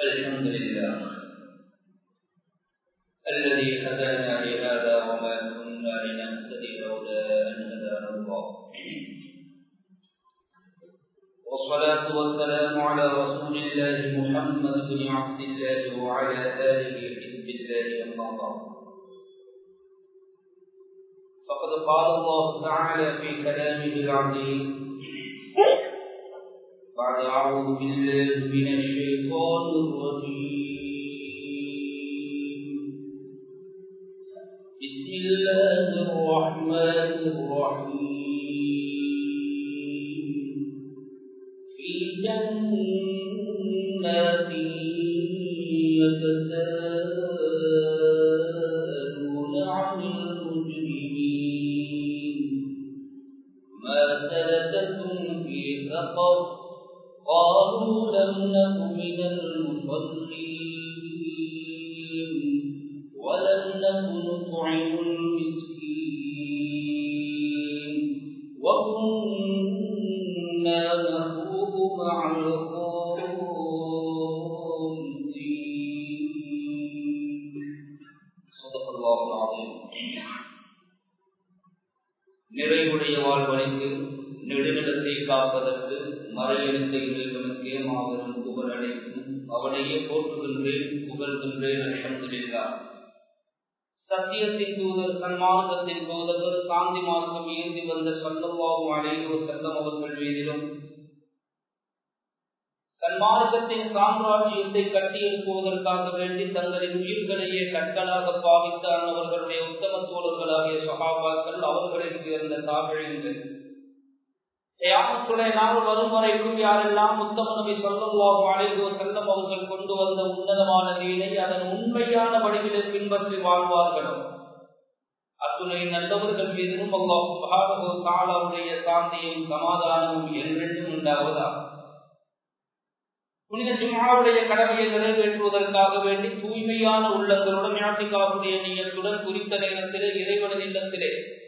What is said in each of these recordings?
الحمد لله الذي هدانا لهذا وما كنا لنهتدي لولا أن هدانا الله والصلاة والسلام على رسول الله محمد بن عبد الله وعلى آله حزب الله أما بعد فقد قال الله تعالى في كلامه العزيز بعد أعوذ بالله من الشيطان الرجيم بسم الله الرحمن الرحيم في جنات يتساءلون عن المجرمين ما سلككم في سقر قالوا لم نك من المصلين ولم نك نطعم المسكين وكنا نخوض مع الخائضين صدق الله العظيم நிறைவுடைய வாழ்வழிக்கு நெடுநிலத்தை காப்பதற்கு மறையெழுத்தை இறைவனுக்கே மாபெரும் புகழ் அடைக்கும் அவனையே போற்றுகின்றேன் புகழ்கின்றேன் அலமதுல்லா சத்தியத்தின் தூதர் சன்மார்க்கத்தின் தூதர் சாந்தி மார்க்கம் ஏந்தி வந்த சொல்லவாகும் அழைவோ செல்லம் அவர்கள் மீதிலும் சன்மார்க்கத்தின் சாம்ராஜ்யத்தை கட்டியெழுப்புவதற்காக வேண்டி தங்களின் உயிர்களையே கற்களாக பாவித்த அவர்களுடைய உத்தம தோழர்களாகிய சகாபாக்கள் அவர்களை சேர்ந்த தாழ்கின்றனர் தியாகத்துடைய நாள் வரும் வரைக்கும் யாரெல்லாம் உத்தம நபி சொல்லவாகும் அழைவோ செல்லம் அவர்கள் கொண்டு வந்த உன்னதமான நீரை அதன் உண்மையான வடிவிலே பின்பற்றி வாழ்வார்களோ அத்துணை நல்லவர்கள் மீதும் அல்லாஹ் சுபாகோ தாளாவுடைய சாந்தியும் சமாதானமும் என்றென்றும் உண்டாவதா புனித ஜுமாவுடைய கடமையை நிறைவேற்றுவதற்காக வேண்டி தூய்மையான உள்ளங்களுடன் ஞாட்டிக்காவுடைய நீயத்துடன் குறித்த நேரத்திலே இறைவனது இல்லத்திலே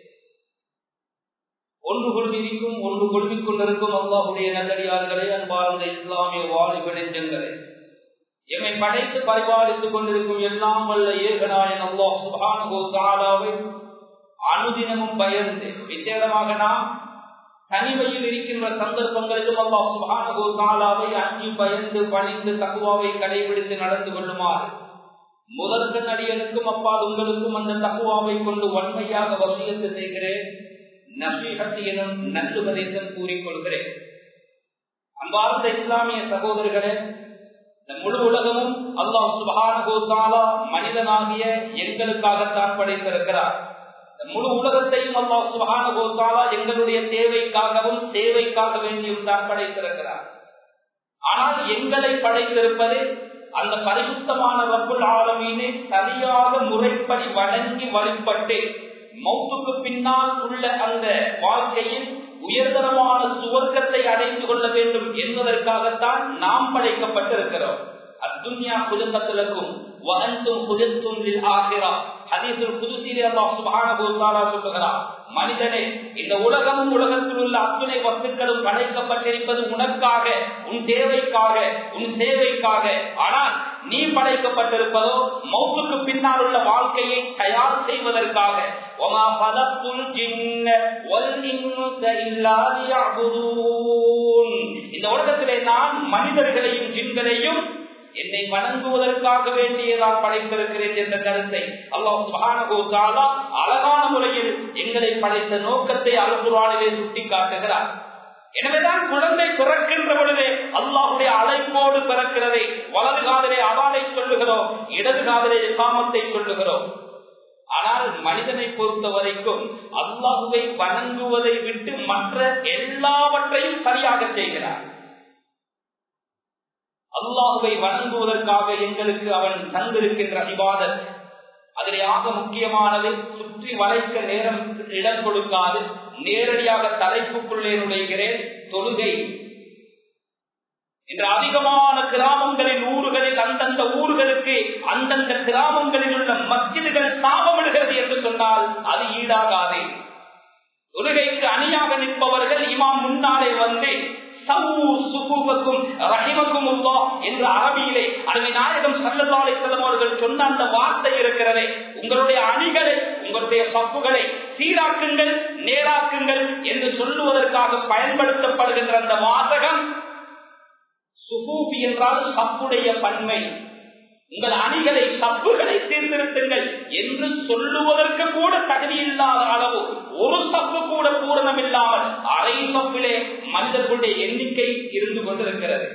ஒன்று கொள்விக்கும் ஒன்று கொள்விக் கொண்டிருக்கும் அல்லாஹுடைய நல்லடியார்களே அன்பார்ந்த இஸ்லாமிய வாலிப நெஞ்சங்களே எம்மை படைத்து பரிபாலித்துக் கொண்டிருக்கும் எல்லாம் வல்ல ஏகனாயன் அல்லாஹ் சுபானுகோ சாலாவை அனுதினமும் பயந்து விசேடமாக நாம் தனிமையில் இருக்கின்ற சந்தர்ப்பங்களிலும் அல்லாஹ் சுபானுகோ சாலாவை அஞ்சு பயந்து பணிந்து தகுவாவை கடைபிடித்து நடந்து கொள்ளுமாறு முதற்கு நடிகனுக்கும் அப்பால் உங்களுக்கும் அந்த தகுவாவை கொண்டு வன்மையாக வசியத்து செய்கிறேன் நசீகத் எனும் நல்லுபதேசம் கூறிக்கொள்கிறேன் அன்பார்ந்த இஸ்லாமிய சகோதரர்களே இந்த முழு உலகமும் அல்லாஹ் சுபானகோசாலா மனிதனாகிய எங்களுக்காகத்தான் படைத்திருக்கிறார் இந்த முழு உலகத்தையும் அல்லாஹ் சுபானகோசாலா எங்களுடைய தேவைக்காகவும் சேவைக்காக வேண்டியும் தான் படைத்திருக்கிறார் ஆனால் எங்களை படைத்திருப்பது அந்த பரிசுத்தமான ரப்புல் ஆலமீனை சரியாக முறைப்படி வணங்கி வழிபட்டு மௌத்துக்கு பின்னால் உள்ள அந்த வாழ்க்கையில் உயர்தரமான சுவர்க்கத்தை அடைந்து கொள்ள வேண்டும் என்பதற்காகத்தான் நாம் படைக்கப்பட்டிருக்கிறோம் அத்துன்யா குடும்பத்திற்கும் மனிதனே இந்த உலகமும் உலகத்தில் உள்ள அத்துணை வஸ்துக்களும் படைக்கப்பட்டிருப்பது உனக்காக உன் தேவைக்காக உன் சேவைக்காக ஆனால் நீ படைக்கப்பட்டிருப்பதோ மௌத்துக்கு பின்னால் உள்ள வாழ்க்கையை தயார் செய்வதற்காக இந்த உலகத்திலே நான் மனிதர்களையும் ஜின்களையும் என்னை வணங்குவதற்காக வேண்டியதால் படைத்திருக்கிறேன் என்ற கருத்தை அல்லாஹ் அழகான முறையில் எங்களை படைத்த நோக்கத்தை அலசுரானிலே சுட்டி காட்டுகிறார் எனவேதான் குழந்தை பிறக்கின்ற பொழுதே அல்லாஹுடைய அழைப்போடு பிறக்கிறதை வலது காதலே அவாலை சொல்லுகிறோம் இடது காதலே காமத்தை சொல்லுகிறோம் ஆனால் மனிதனை பொறுத்த வரைக்கும் அல்லாஹுவை வணங்குவதை விட்டு மற்ற எல்லாவற்றையும் சரியாக செய்கிறார் அல்லாஹுவை வணங்குவதற்காக எங்களுக்கு அவன் தந்திருக்கின்ற விவாதம் அதிலே ஆக முக்கியமானது சுற்றி வளைக்க நேரம் இடம் கொடுக்காது நேரடியாக தலைப்புக்குள்ளே நுழைகிறேன் தொழுகை இன்று அதிகமான கிராமங்களின் ஊர்களில் அந்தந்த ஊர்களுக்கு அந்தந்த கிராமங்களில் உள்ள மஸ்ஜிதுகள் சாபமிடுகிறது என்று சொன்னால் அது ஈடாகாது தொழுகைக்கு அணியாக நிற்பவர்கள் இமாம் முன்னாலே வந்து சவ்வு சுகூபக்கும் ரஹிமக்கும் உள்ளா என்று அரபியிலே அருமை நாயகம் சல்லல்லாலை செல்லும் அவர்கள் சொன்ன அந்த வார்த்தை இருக்கிறதே உங்களுடைய அணிகளை உங்களுடைய சப்புகளை சீராக்குங்கள் நேராக்குங்கள் என்று சொல்லுவதற்காக பயன்படுத்தப்படுகின்ற அந்த வாசகம் சுகூபி என்றால் சப்புடைய பன்மை உங்கள் அணிகளை சப்புகளை சீர்திருத்துங்கள் என்று சொல்லுவதற்கு கூட தகுதி இல்லாத அளவு ஒரு சப்பு கூட பூரணம் இல்லாமல் அரை சப்பிலே மனிதர்களுடைய எண்ணிக்கை இருந்து கொண்டிருக்கிறது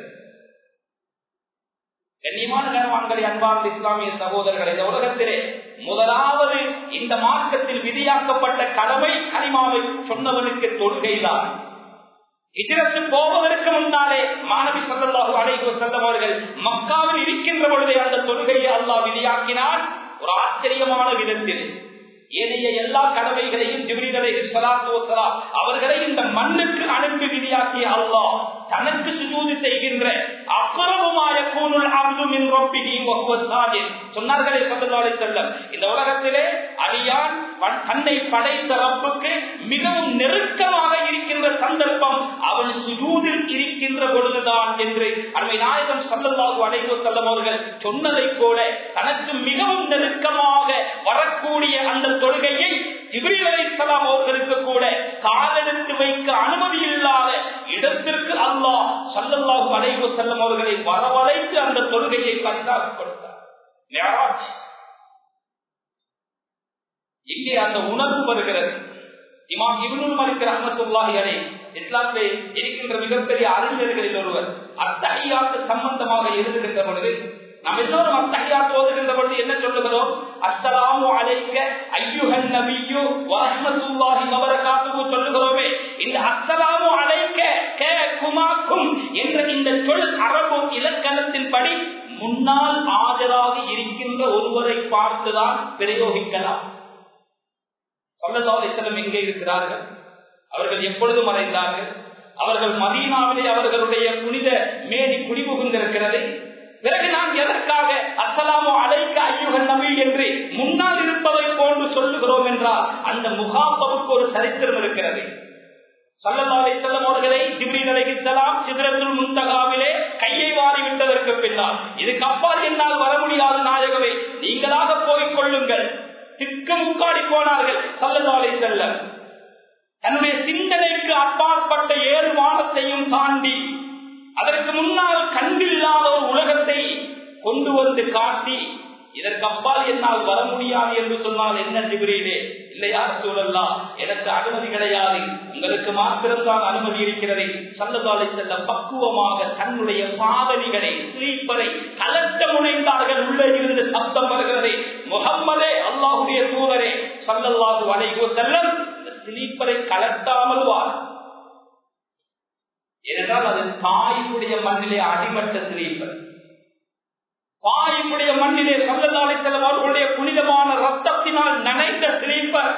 கண்ணியமான கனவான்களை அன்பார்ந்த இஸ்லாமிய சகோதரர்கள் இந்த உலகத்திலே முதலாவது இந்த மார்க்கத்தில் விதியாக்கப்பட்ட கடமை கனிமாவை சொன்னவனுக்கு தொழுகைதான் இதிரத்து போவதற்கு முன்னாலே மாணவி சொல்லல்லாஹு அழைப்பு செல்லவர்கள் மக்காவில் இருக்கின்ற பொழுதே அந்த தொழுகையை அல்லாஹ் விதியாக்கினார் ஒரு ஆச்சரியமான விதத்தில் ஏனைய எல்லா கடமைகளையும் ஜிபிரிகளை அவர்களை இந்த மண்ணுக்கு அனுப்பி விதியாக்கிய அல்லாஹ் தனக்கு சுஜூதி செய்கின்ற அப்புறவுமாய கூணுள் அப்தும் சொன்னார்களே சந்தோலை செல்லம் இந்த உலகத்திலே அடியான் தன்னை படைத்த ரப்புக்கு மிகவும் நெருக்கமாக இருக்கின்ற சந்தர்ப்பம் அவன் சுஜூதில் இருக்கின்ற பொழுதுதான் என்று அவை நாயகம் சல்லல்லாஹு அழைப்பு செல்லும் அவர்கள் சொன்னதை போல தனக்கு மிகவும் நெருக்கமாக வரக்கூடிய அந்த தொழுகையை ஜிப்ரீல் அலைஹிஸ்ஸலாம் அவர்களுக்கு கூட காலெடுத்து வைக்க அனுமதி இல்லாத இடத்திற்கு அல்லாஹ் சல்லல்லாஹு அலைஹி வஸல்லம் அவர்களை வரவழைத்து அந்த தொழுகையை பரிசாக கொடுத்தார் மிஅராஜ் இங்கே அந்த உணர்வு வருகிறது இமாம் இப்னுல் மலிக் ரஹ்மத்துல்லாஹி அலைஹி இஸ்லாத்திலே இருக்கின்ற மிகப்பெரிய அறிஞர்களில் ஒருவர் அத்தஹியாத்து சம்பந்தமாக எழுதுகின்ற பொழுது நாம் எல்லோரும் அத்தகையாத்து ஓதுகின்ற பொழுது என்ன சொல்லுகிறோம் அஸ்ஸலாமு அலைக்க ஐயுஹன் நபியு வரஹ்மத்துல்லாஹி வபரகாத்துஹு சொல்லுகிறோமே இந்த அஸ்ஸலாமு அலைக்க கே குமாக்கும் என்ற இந்த சொல் அரபு இலக்கணத்தின்படி முன்னால் ஆஜராக இருக்கின்ற ஒருவரை பார்த்துதான் பிரயோகிக்கலாம் சொல்லதாலிசலம் எங்கே இருக்கிறார்கள் அவர்கள் எப்பொழுது மறைந்தார்கள் அவர்கள் மதீனாவிலே அவர்களுடைய புனித மேடி குடிபுகுந்திருக்கிறது பிறகு நாம் எதற்காக அசலாமோ அழைக்க ஐயுகன் நபி என்று முன்னால் இருப்பதை போன்று சொல்லுகிறோம் என்றால் அந்த முகாப்பவுக்கு ஒரு சரித்திரம் இருக்கிறது சல்லல்லாலை செல்லம் அவர்களை ஜிப்ரீல் அலைஹிஸ்ஸலாம் சிதறத்துல் முந்தகாவிலே கையை வாரி விட்டதற்கு பின்னால் இதுக்கு அப்பால் என்னால் வர முடியாத நாயகமே நீங்களாக போய்க் கொள்ளுங்கள் திக்கு முக்காடி போனார்கள் சல்லல்லாலை செல்லம் தன்னுடைய சிந்தனைக்கு அப்பாற்பட்ட ஏழு வானத்தையும் தாண்டி அதற்கு முன்னால் கண்பில்லாத ஒரு உலகத்தை கொண்டு வந்து காட்டி இதற்கு அப்பால் என்னால் வர முடியாது என்று சொன்னால் என்ன ஜிபிரியிலே இல்லையா சூழல்லா எனக்கு அனுமதி கிடையாது உங்களுக்கு மாத்திரம்தான் அனுமதி இருக்கிறது சல்லதாலை செல்ல பக்குவமாக தன்னுடைய பாதணிகளை ஸ்லீப்பரை கலட்ட முனைந்தார்கள் உள்ளே இருந்து சப்தம் வருகிறது முகம்மதே அல்லாஹுடைய தூதரே சல்லல்லாஹு அலைஹி செல்லம் ஸ்லீப்பரை கலட்டாமல் வார் ஏனென்றால் அது தாயினுடைய மண்ணிலே அடிமட்ட ஸ்லீப்பர் தாயினுடைய மண்ணிலே சல்லதாலை செல்லும் அவர்களுடைய புனிதமான ரத்தத்தினால் நனைந்த ஸ்லீப்பர்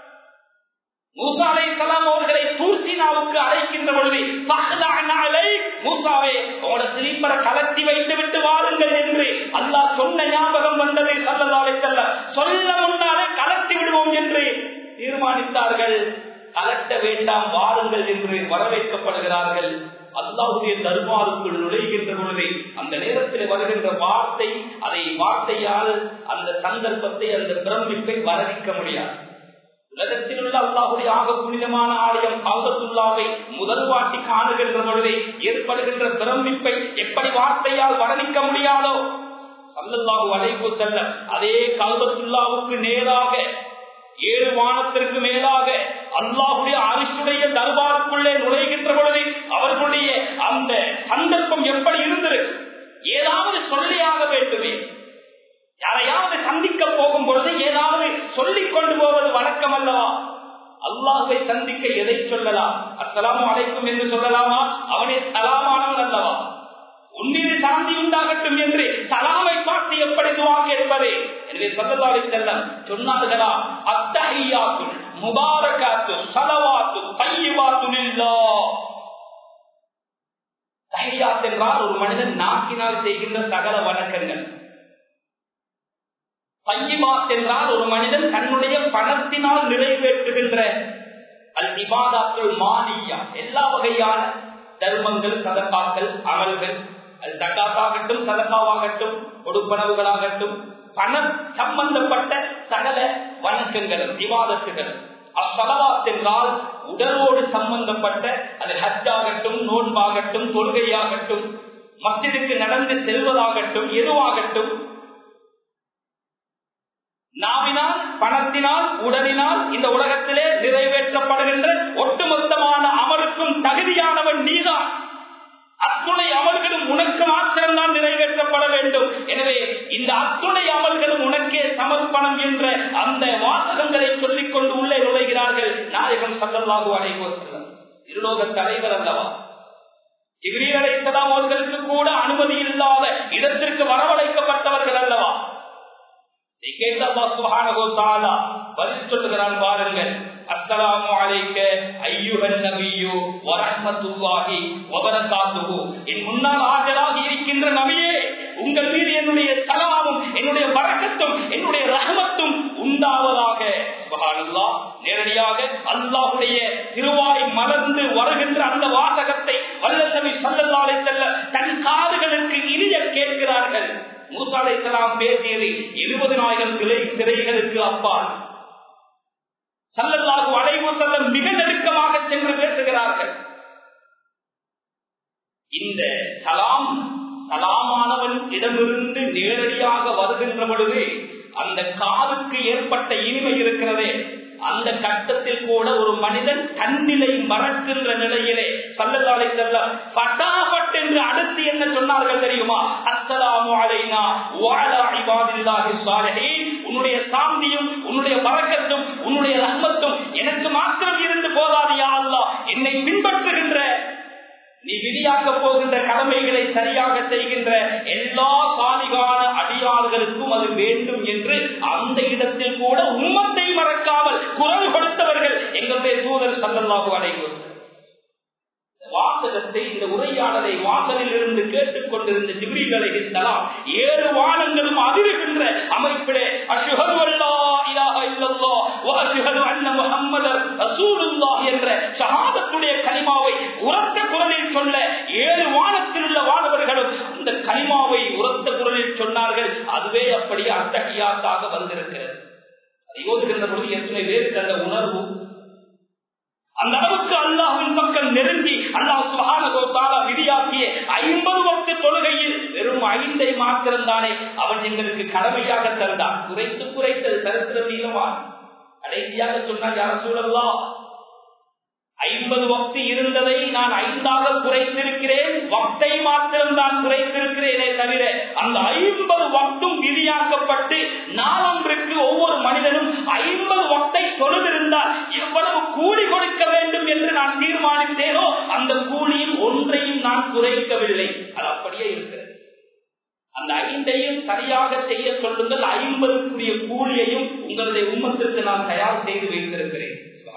மூசாலை கலாம் அவர்களை தூசினாவுக்கு அழைக்கின்ற பொழுது மூசாவே உங்களோட ஸ்லீப்பரை கலட்டி வைத்து விட்டு வாருங்கள் என்று அல்லாஹ் சொன்ன ஞாபகம் வந்ததை சல்லதாலை செல்ல சொல்ல முன்னாலே கலட்டி விடுவோம் என்று தீர்மானித்தார்கள் கலட்ட வேண்டாம் வாருங்கள் என்று வரவேற்கப்படுகிறார்கள் அல்லாவுடைய தர்பாருக்குள் நுழைகின்ற பொழுது அந்த நேரத்தில் வருகின்ற வார்த்தை அதை வார்த்தையால் அந்த சந்தர்ப்பத்தை அந்த பிரமிப்பை வரவிக்க முடியாது உலகத்தில் உள்ள அல்லாஹுடைய ஆக புனிதமான ஆலயம் காவத்துல்லாவை முதல் வாட்டி காணுகின்ற பொழுது ஏற்படுகின்ற பிரமிப்பை எப்படி வார்த்தையால் வர்ணிக்க முடியாதோ அல்லல்லாஹு அழைப்பு செல்ல அதே கல்பத்துல்லாவுக்கு நேராக ஏழு வானத்திற்கு மேலாக அல்லாஹுடைய அரிசுடைய தர்பாருக்குள்ளே நுழைகின்ற பொழுது அவர்களுடைய அந்த சந்தர்ப்பம் எப்படி இருந்தது ஏதாவது சொல்லியாக வேண்டுமே யாரையாவது சந்திக்க போகும் பொழுது ஏதாவது சொல்லிக் கொண்டு போவது வழக்கம் அல்லவா அல்லாஹை சந்திக்க எதை சொல்லலாம் அஸ்லாமும் அழைக்கும் என்று சொல்லலாமா அவனே சலாமானவன் அல்லவா உன்னில் சாந்தி உண்டாகட்டும் என்று சலாமை பார்த்து எப்படி துவா கேட்பது எனவே சொல்லலாவை செல்லம் சொன்னார்களா அத்தகையாத்து முபாரகாத்து சலவாத்து கையுவாத்து தஹியாத் என்றால் ஒரு மனிதன் நாக்கினால் செய்கின்ற சகல வணக்கங்கள் பையிபாத் என்றால் ஒரு மனிதன் தன்னுடைய பணத்தினால் நிறைவேற்றுகின்ற அல் இபாதாக்கள் மானியா எல்லா வகையான தர்மங்கள் சதக்காக்கள் அமல்கள் அது தக்காத்தாகட்டும் சதக்காவாகட்டும் கொடுப்பனவுகளாகட்டும் பணம் சம்பந்தப்பட்ட சகல வணக்கங்களும் விவாதத்துகளும் அசலவாத் என்றால் உடலோடு சம்பந்தப்பட்ட அது ஹஜ்ஜாகட்டும் நோன்பாகட்டும் தொழுகையாகட்டும் மசிதுக்கு நடந்து செல்வதாகட்டும் எதுவாகட்டும் நாவினால் பணத்தினால் உடலினால் இந்த உலகத்திலே நிறைவேற்றப்படுகின்ற ஒட்டுமொத்தமான அமலுக்கும் தகுதியானவன் நீதான் அத்துணை அமல்களும் உனக்கு மாத்திரம்தான் நிறைவேற்றப்பட வேண்டும் எனவே இந்த அத்துணை அமல்களும் உனக்கே சமர்ப்பணம் என்ற அந்த வாசகங்களை சொல்லிக் கொண்டு உள்ளே நுழைகிறார்கள் நாயகம் சல்லல்லாஹு அலைவசல்லம் இருலோக தலைவர் அல்லவா இப்ரீல் அலைசலாம் அவர்களுக்கு கூட அனுமதி இல்லாத இடத்திற்கு வரவழைக்கப்பட்டவர்கள் அல்லவா நீ கேட்ட அல்லா சுபானகோ தாலா பதில் சொல்லுகிறான் பாருங்கள் அஸ்ஸலாமு அலைக்க ஐயுகன் நபியு வரஹ்மத்துல்லாஹி வபரகாத்துஹு என் முன்னால் ஆஜராகி இருக்கின்ற நபியே உங்கள் மீது என்னுடைய சலாமும் என்னுடைய வரக்கத்தும் என்னுடைய ரஹமத்தும் உண்டாவதாக சுபஹானல்லாஹ் நேரடியாக அல்லாஹ்வுடைய திருவாய் மலர்ந்து வருகின்ற அந்த வாசகத்தை வல்ல நபி ஸல்லல்லாஹு அலைஹி வஸல்லம் தன் காதுகளுக்கு இனிய கேட்கிறார்கள் மூசா அலைஹிஸ்ஸலாம் பேசியது இருபதினாயிரம் சிலை சிறைகளுக்கு அப்பால் சல்லல்லாஹு அலைஹி வஸல்லம் மிக நெருக்கமாக சென்று பேசுகிறார்கள் இந்த சலாம் சலாமானவன் இடமிருந்து நேரடியாக வருகின்ற பொழுது அந்த காதுக்கு ஏற்பட்ட இனிமை இருக்கிறதே அந்த கட்டத்தில் கூட ஒரு மனிதன் தன்னிலை மறக்கின்ற நிலையிலே சல்லல்லாலை செல்ல பட்டாபட் என்று அடுத்து என்ன சொன்னார்கள் தெரியுமா அஸ்ஸலாமு அலைனா வஅலா இபாதில்லாஹி ஸாலிஹீன் உன்னுடைய சாந்தியும் உன்னுடைய பரக்கத்தும் உன்னுடைய ரஹ்மத்தும் எனக்கு மாத்திரம் இருந்து போதாது யா அல்லாஹ் என்னை பின்பற்றுகின்ற நீ விதியாக்க போகின்ற கடமைகளை சரியாக செய்கின்ற எல்லா சாலிகான அடியார்களுக்கும் அது வேண்டும் என்று அந்த இடத்தில் கூட உம்மத்தை மறக்காமல் குரல் கொடுத்தவர்கள் எங்களுடைய தூதர் சல்லல்லாஹு அலைவர் வாசகத்தை இந்த உரையாடலை வாசலில் இருந்து கேட்டுக் கொண்டிருந்த ஜிப்ரீல் அலைஹிஸ்ஸலாம் ஏழு வானங்களும் அதிருகின்ற அமைப்பிலே அஷ்ஹது அல்லா இலாஹ இல்லல்லாஹ் வ அஷ்ஹது அன்ன முஹம்மதர் ரசூலுல்லாஹ் என்ற ஷஹாதத்துடைய கலிமாவை உரத்த குரலில் சொல்ல ஏழு வானத்தில் உள்ள வானவர்களும் அந்த கலிமாவை உரத்த குரலில் சொன்னார்கள் அதுவே அப்படி அத்தகையாத்தாக வந்திருக்கிறது அதை ஓதுகின்ற பொழுது எத்தனை பேருக்கு அந்த உணர்வு அந்த அளவுக்கு அல்லாஹின் பக்கம் நெருங்கி அல்லாஹ் சுகானகோத்தால விதியாக்கிய ஐம்பது வக்து தொழுகையில் வெறும் ஐந்தை மாத்திரம்தானே அவன் எங்களுக்கு கடமையாக தந்தான் குறைத்து குறைத்தது சரித்திர நீளவான் கடைசியாக சொன்னால் யார சூழல்லாம் ஐம்பது வக்து இருந்ததை நான் ஐந்தாக குறைத்திருக்கிறேன் வக்தை மாத்திரம் தான் குறைத்திருக்கிறேனே தவிர அந்த ஐம்பது வக்தும் விதியாக்கப்பட்டு நாளொன்றுக்கு ஒவ்வொரு மனிதனும் ஐம்பது வக்தை தொழுதிருந்தால் எவ்வளவு கூலி கொடுக்க வேண்டும் என்று நான் தீர்மானித்தேனோ அந்த கூலியில் ஒன்றையும் நான் குறைக்கவில்லை அது அப்படியே இருக்கிறது அந்த ஐந்தையும் சரியாக செய்ய சொல்லுங்கள் ஐம்பதுக்குரிய கூலியையும் உங்களுடைய உம்மத்திற்கு நான் தயார் செய்து வைத்திருக்கிறேன்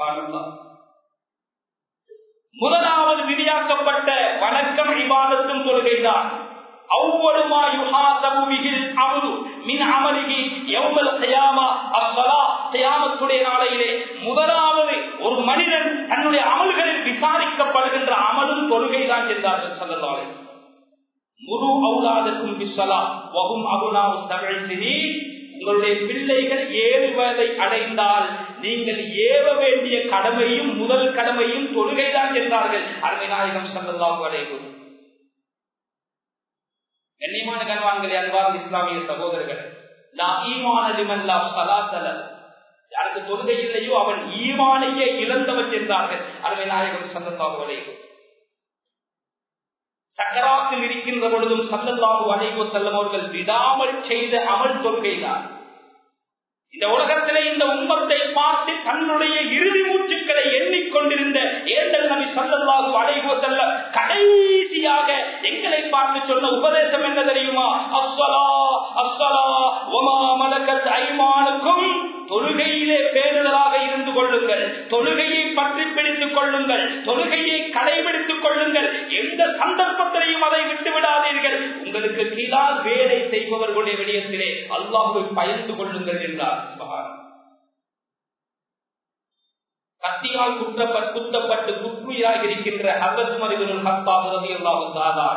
முதலாவது விதியாக்கப்பட்ட வணக்கம் இபாதத்தும் தொழுகைதான் அவ்வளவுமா யுஹாசபு மிகில் அமுது மின் அமலிகி எவ்வளவு செய்யாமா அவ்வளா செய்யாமத்துடைய நாளையிலே முதலாவது ஒரு மனிதன் தன்னுடைய அமல்களில் விசாரிக்கப்படுகின்ற அமலும் தொழுகைதான் என்றார்கள் சொல்லலாலே முரு அவுலாதக்கும் விஸ்வலா வகும் அபுனாவு சகழ்சினி உங்களுடைய பிள்ளைகள் ஏழு வயதை அடைந்தால் நீங்கள் ஏவ வேண்டிய கடமையும் முதல் கடமையும் தொழுகைதான் என்றார்கள் அருமை நாயகம் சல்லல்லாஹு அலைஹி கண்ணியமான கண்வான்களே அன்பார்ந்த இஸ்லாமிய சகோதரர்கள் நான் ஈமான லிமல்லா சலாத்தல யாருக்கு தொழுகை இல்லையோ அவன் ஈமானையே இழந்தவன் என்றார்கள் அருமை நாயகம் சல்லல்லாஹு அலைஹி சக்கராத்தில் இருக்கின்ற பொழுதும் சல்லல்லாஹு அலைஹி செல்லும் அவர்கள் விடாமல் செய்த அமல் தொழுகைதான் இந்த உலகத்திலே இந்த உம்மத்தை பார்த்து தன்னுடைய இறுதி மூச்சுக்களை எண்ணிக்கொண்டிருந்த ஏந்தல் நபி சல்லல்லாஹு அலைஹி செல்ல கடைசியாக எங்களை பார்த்து சொன்ன உபதேசம் என்ன தெரியுமா அஸ்வலா அஸ்வலா ஒமா மலக்கத் ஐமானுக்கும் தொழுகையிலே பேருதலாக இருந்து கொள்ளுங்கள் தொழுகையை பற்றி பிடித்துக் கொள்ளுங்கள் தொழுகையை கடைபிடித்துக் கொள்ளுங்கள் எந்த சந்தர்ப்பத்திலையும் அதை விட்டு விடாதீர்கள் உங்களுக்கு கீழால் வேலை செய்பவர்களுடைய விடயத்திலே அல்லாஹை பயந்து கொள்ளுங்கள் என்றார் கத்தியால் குற்றப்பட்டு குத்தப்பட்டு குற்றுயிராக இருக்கின்ற ஹசத் மரிபுல் ஹத்தாப் ரலியல்லாஹு தஆலா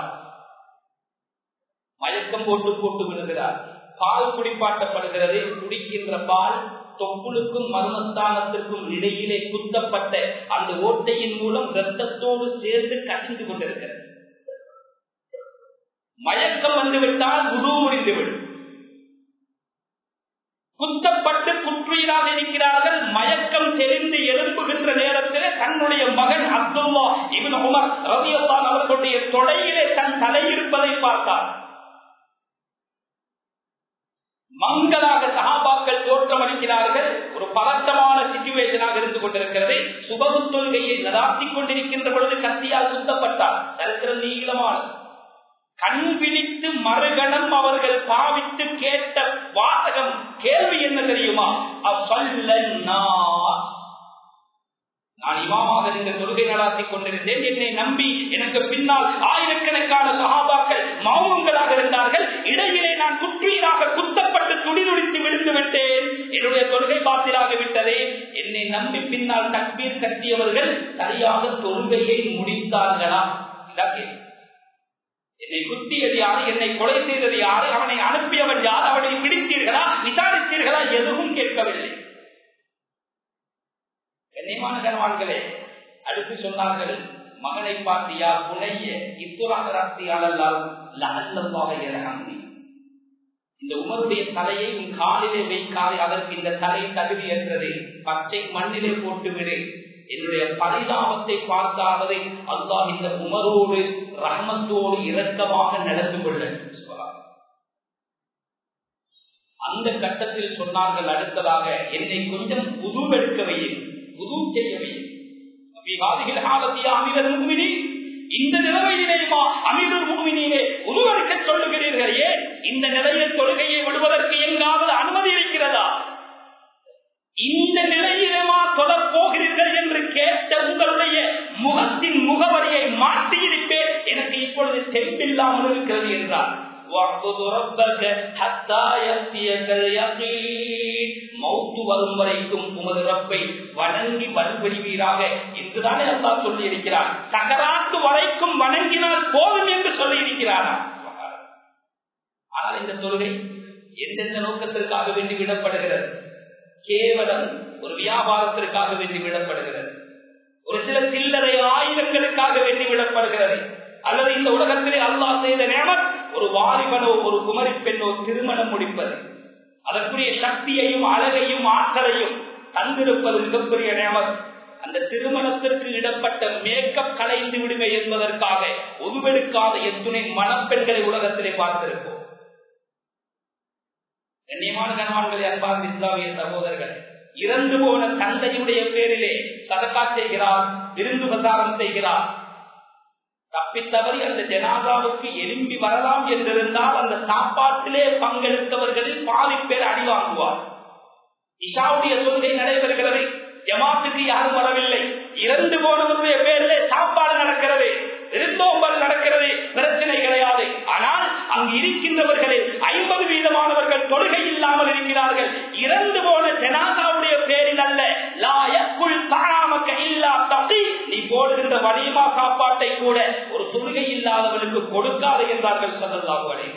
மயக்கம் போட்டு போட்டு விடுகிறார் பால் குடிப்பாட்டப்படுகிறது குடிக்கின்ற பால் தொப்புளுக்கும் மர்மஸ்தானத்திற்கும் இடையிலே குத்தப்பட்ட அந்த ஓட்டையின் மூலம் இரத்தத்தோடு சேர்ந்து கசிந்து கொண்டிருக்கிறது மயக்கம் வந்துவிட்டால் உரு முடிந்துவிடும் குத்தப்பட்டு குற்றுயிராக இருக்கிறார்கள் மயக்கம் தெரிந்து எழுப்புகின்ற நேரத்தில் தன்னுடைய மகன் அப்துல்லா இவன் உமர் ரவியல்லான் அவர்களுடைய தொடையிலே தன் தலை இருப்பதை பார்த்தார் மங்களாக சகாபாக்கள் தோற்றமளிக்கிறார்கள் ஒரு பதட்டமான சிச்சுவேஷனாக இருந்து கொண்டிருக்கிறது சுபகு தொழுகையை நடாத்திக் கொண்டிருக்கின்ற பொழுது கத்தியால் குத்தப்பட்டார் சரித்திரம் நீளமானது கண் பிடித்து மறுகணம் அவர்கள் பாவித்து கேட்ட வாசகம் கேள்வி என்ன தெரியுமா நான் இமாமாக இந்த தொழுகை நடாத்திக் கொண்டிருந்தேன் என்னை நம்பி எனக்கு பின்னால் ஆயிரக்கணக்கான சகாபாக்கள் மௌனங்களாக இருந்தார்கள் இடையிலே நான் குற்றீராக குத்தப்பட்டு துடிதுடித்து விழுந்து விட்டேன் என்னுடைய தொழுகை பாத்திராக விட்டதே என்னை நம்பி பின்னால் தக்பீர் கட்டியவர்கள் சரியாக தொழுகையை முடித்தார்களா என்னை குத்தியது யாரு என்னை கொலை செய்தது யாரு அவனை அனுப்பியவன் யார் அவனை பிடித்தீர்களா விசாரித்தீர்களா எதுவும் கேட்கவில்லை கண்ணியமான கனவான்களே அடுத்து சொன்னார்கள் மகனை பார்த்தியா புனைய இத்துராகராசியாளல்லால் லல்லல்லாக இறங்கி இந்த உமருடைய தலையை உன் காலிலே வைக்காது அதற்கு இந்த தலை தகுதி என்றது பச்சை மண்ணிலே போட்டுவிடு என்னுடைய பரிதாபத்தை பார்த்தாவது அல்லாஹ் இந்த உமரோடு ரஹமத்தோடு இரக்கமாக நடந்து கொள்ள அந்த கட்டத்தில் சொன்னார்கள் அடுத்ததாக என்னை கொஞ்சம் புதுவெடுக்கவை புது செய்யவை இந்த நிலைமையிலேயுமா அமீர் பூமினிலே உருவெடுக்க சொல்லுகிறீர்கள் ஏன் இந்த நிலையில் தொழுகையை விடுவதற்கு எங்காவது அனுமதி இருக்கிறதா இந்த நிலையிலுமா தொடர் போகிறீர்கள் என்று கேட்ட உங்களுடைய முகத்தின் முகவரியை மாற்றியிருப்பேன் எனக்கு இப்பொழுது தெம்பில்லாமல் இருக்கிறது என்றார் மௌத்து வரும் வரைக்கும் உமது ரப்பை வணங்கி வலுவழிவீராக என்றுதானே அல்லா சொல்லி இருக்கிறார் சகராத்து வரைக்கும் வணங்கினால் போதும் என்று சொல்லி இருக்கிறாரா ஆனால் இந்த தொழுகை எந்தெந்த நோக்கத்திற்காக வேண்டி விடப்படுகிறது கேவலம் ஒரு வியாபாரத்திற்காக வேண்டி விடப்படுகிறது ஒரு சில சில்லறை ஆயுதங்களுக்காக வேண்டி விடப்படுகிறது அல்லது இந்த உலகத்திலே அல்லாஹ் செய்த நேமத் ஒரு வாலிபனோ ஒரு குமரி பெண்ணோ திருமணம் முடிப்பது அதற்குரிய சக்தியையும் அழகையும் ஆற்றலையும் தந்திருப்பது மிகப்பெரிய நேமத் அந்த திருமணத்திற்கு இடப்பட்ட மேக்கப் கலைந்து விடுமை என்பதற்காக ஒதுவெடுக்காத எத்துணை மணப்பெண்களை உலகத்திலே பார்த்திருப்போம் கண்ணியமான கணவான்களை அன்பார்ந்த இஸ்லாமிய சகோதரர்கள் இறந்து போன தந்தையுடைய பேரிலே சதக்கா செய்கிறார் விருந்து பிரசாரம் செய்கிறார் தப்பித்தவறி அந்த ஜனாதாவுக்கு எலும்பி வரலாம் என்றிருந்தால் அந்த சாப்பாட்டிலே பங்கெடுத்தவர்களில் பாதி பேர் அடி வாங்குவார் இஷாவுடைய தொழுகை நடைபெறுகிறது ஜமாத்துக்கு யாரும் வரவில்லை இறந்து போனவருடைய பேரிலே சாப்பாடு நடக்கிறது விருந்தோம்பல் நடக்கிறது பிரச்சனை கிடையாது ஆனால் அங்கு இருக்கின்றவர்களில் ஐம்பது வீதமானவர்கள் தொழுகை இல்லாமல் இருக்கிறார்கள் இறந்து போன ஜனாதாவுடைய பேரில் அல்ல லாயக்குள் தாராமக்க இல்லா தப்பி நீ போடுகின்ற வலிமா சாப்பாட்டை கூட ஒரு தொழுகை இல்லாதவனுக்கு கொடுக்காது என்றார்கள் சொல்லலாகுவடே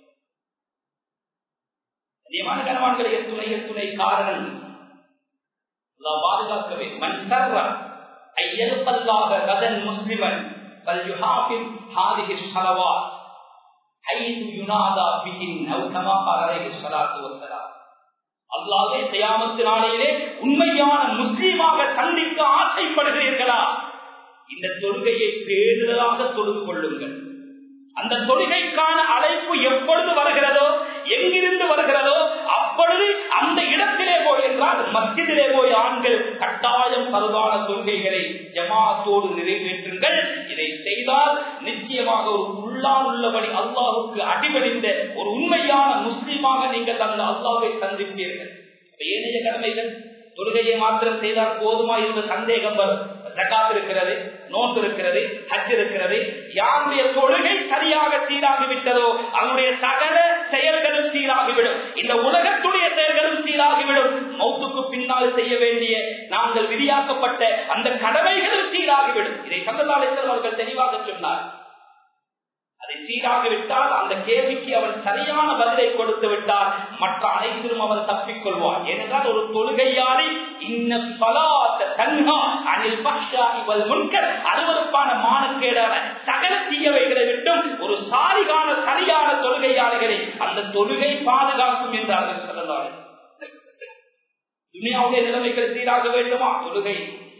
நியமான கனவான்களை எத்துணை எத்துணை காரணம் பாதுகாக்கவே மண் சர்வ ஐயல்பல்லாக கதன் முஸ்லிமன் فليحافظ هذه الصلوات حيث ينادى بهن او كما قال عليه الصلاه والسلام அல்லாஹே கியாமத்து நாளையிலே உண்மையான முஸ்லீமாக சந்திக்க ஆசைப்படுகிறீர்களா இந்த தொழுகையை பேருதலாக தொழுது கொள்ளுங்கள் அந்த தொழுகைக்கான அழைப்பு எப்பொழுது வருகிறதோ எங்கிருந்து வருகிறதோ அப்பொழுது அந்த இடத்திலே போய் என்றால் மத்தியிலே போய் ஆண்கள் கட்டாயம் பருவான கொள்கைகளை ஜமாத்தோடு நிறைவேற்றுங்கள் இதை செய்தால் நிச்சயமாக ஒரு உள்ளால் உள்ளபடி அல்லாஹுக்கு அடிபணிந்த ஒரு உண்மையான முஸ்லீமாக நீங்கள் அந்த அல்லாவை சந்திப்பீர்கள் ஏனைய கடமைகள் தொழுகையை மாத்திரம் செய்தால் போதுமா என்ற சந்தேகம் வரும் ஜக்காத் இருக்கிறது நோன்பு இருக்கிறது ஹஜ் இருக்கிறது யாருடைய தொழுகை சரியாக சீராகிவிட்டதோ அவருடைய சகல செயல்களும் சீராகிவிடும் இந்த உலகத்துடைய செயல்களும் சீராக சீராகிவிடும் மௌத்துக்கு பின்னால் செய்ய வேண்டிய நாங்கள் விதியாக்கப்பட்ட அந்த கடமைகளும் சீராகிவிடும் இதை சங்கதாலயத்தில் அவர்கள் தெளிவாக சொன்னார் அதை சீராகிவிட்டால் அந்த கேள்விக்கு அவன் சரியான பதிலை கொடுத்து விட்டால் மற்ற அனைத்திலும் அவன் தப்பிக் கொள்வான் ஏனென்றால் ஒரு தொழுகையாளி இன்ன தன்ஹா அனில் பக்ஷா இவள் முன்கர் அருவறுப்பான மானக்கேடான சகல தீயவைகளை விட்டும் ஒரு சாரிகான சரியான தொழுகையாளிகளை அந்த தொழுகை பாதுகாக்கும் என்றார்கள் சொல்லலாம் துனியாவுடைய நிலைமைகள் சீராக வேண்டுமா தொழுகை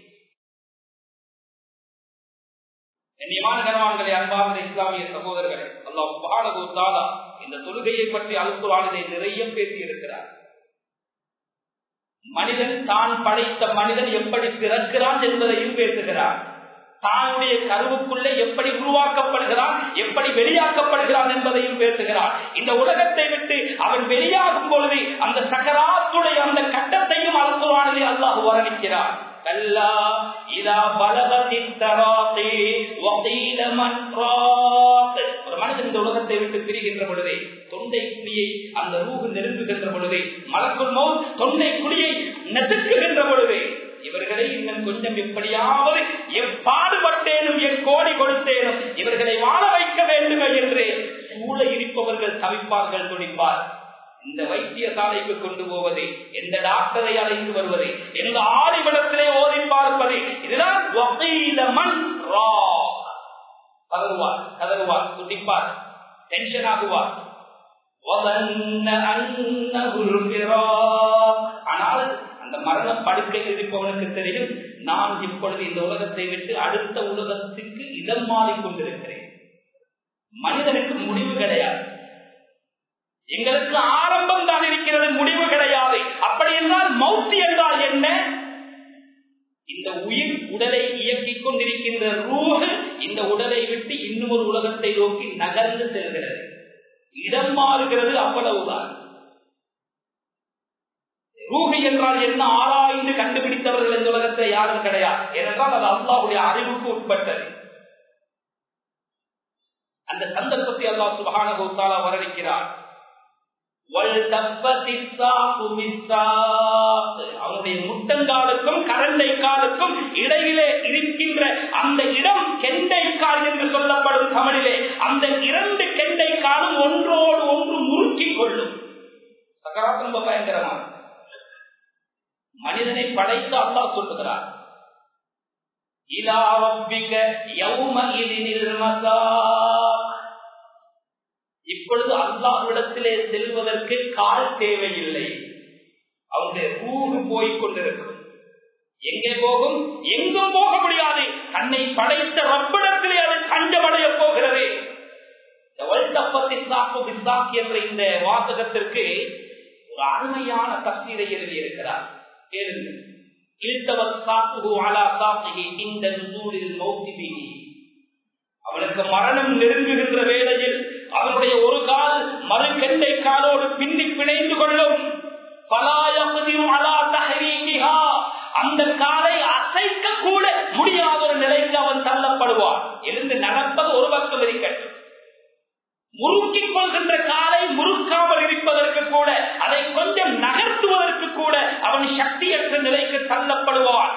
கண்ணியமான கனவான்களை அன்பார்ந்த இஸ்லாமிய சகோதரர்களே அல்லாஹ் பாடகோத்தாலா இந்த தொழுகையை பற்றி அழுக்குறானிதை நிறைய பேசி இருக்கிறார் மனிதன் தான் படைத்த மனிதன் எப்படி பிறக்கிறான் என்பதையும் பேசுகிறார் தானுடைய கருவுக்குள்ளே எப்படி உருவாக்கப்படுகிறான் எப்படி வெளியாக்கப்படுகிறான் என்பதையும் பேசுகிறார் இந்த உலகத்தை விட்டு அவன் வெளியாகும் பொழுது அந்த சக்கராத்துடைய அந்த கட்டத்தையும் அழுக்குறானிலே அல்லாஹ் வரணிக்கிறார் كلا إذا بلغت التراقي وقيل من راق ஒரு மனிதன் இந்த உலகத்தை விட்டு பிரிகின்ற பொழுதே தொண்டை குழியை அந்த ரூகு நெருங்குகின்ற பொழுதே மலக்குள் மௌ தொண்டை குழியை நெசுக்குகின்ற பொழுதே இவர்களை இன்னும் கொஞ்சம் எப்படியாவது எப்பாடுபட்டேனும் என் கோடி கொடுத்தேனும் இவர்களை வாழ வைக்க வேண்டுமே என்று சூழ இருப்பவர்கள் தவிப்பார்கள் துணிப்பார் இந்த வைத்தியசாலைக்கு கொண்டு போவது எந்த டாக்டரை அழைத்து வருவது எந்த ஆதிபடத்திலே ஓதி பார்ப்பது இதுதான் கதறுவார் கதறுவார் துடிப்பார் டென்ஷன் ஆகுவார் ஆனால் அந்த மரண படுக்கையில் இருப்பவனுக்கு தெரியும் நான் இப்பொழுது இந்த உலகத்தை விட்டு அடுத்த உலகத்துக்கு இடம் மாறிக்கொண்டிருக்கிறேன் மனிதனுக்கு முடிவு கிடையாது எங்களுக்கு ஆரம்பம் தான் இருக்கிறது முடிவு கிடையாது அப்படி என்றால் மௌத்தி என்றால் என்ன இந்த உயிர் உடலை இயக்கிக் கொண்டிருக்கின்ற ரூஹ் இந்த உடலை விட்டு இன்னும் ஒரு உலகத்தை நோக்கி நகர்ந்து செல்கிறது இடம் மாறுகிறது அவ்வளவுதான் ரூஹி என்றால் என்ன ஆராய்ந்து கண்டுபிடித்தவர்கள் இந்த உலகத்தில் யாரும் கிடையாது ஏனென்றால் அது அல்லாவுடைய அறிவுக்கு உட்பட்டது அந்த சந்தர்ப்பத்தை அல்லாஹ் சுபகான கௌத்தாலா வரவிக்கிறார் அவனுடைய முட்டங்காலுக்கும் கரண்டை காலுக்கும் இடையிலே இருக்கின்ற அந்த இடம் கெண்டை கால் என்று சொல்லப்படும் தமிழிலே அந்த இரண்டு கெண்டை காலும் ஒன்றோடு ஒன்று முறுக்கிக் கொள்ளும் சக்கராத் ரொம்ப பயங்கரமான மனிதனை படைத்து அல்லா சொல்லுகிறார் இப்பொழுது அல்லாஹ்விடத்திலே செல்வதற்கு கால் தேவையில்லை அவருடைய ரூஹு போய்க் கொண்டிருக்கும் எங்கே போகும் எங்கும் போக முடியாது தன்னை படைத்த ரப்பிடத்திலே அது தஞ்சமடைய போகிறது என்ற இந்த வாசகத்திற்கு ஒரு அருமையான தப்சீரை எழுதியிருக்கிறார் கேளுங்கள் அவனுக்கு மரணம் நெருங்குகின்ற வேளையில் அவனுடைய ஒரு கால் மறு கெண்டை காலோடு பின்னி பிணைந்து கொள்ளும் அந்த காலை அசைக்க கூட முடியாத ஒரு நிலைக்கு அவன் தள்ளப்படுவான் இருந்து நடப்பது ஒரு பக்கம் இருக்கட்டும் முறுக்கிக் கொள்கின்ற காலை முறுக்காமல் இருப்பதற்கு கூட அதை கொஞ்சம் நகர்த்துவதற்கு கூட அவன் சக்தியற்ற நிலைக்கு தள்ளப்படுவான்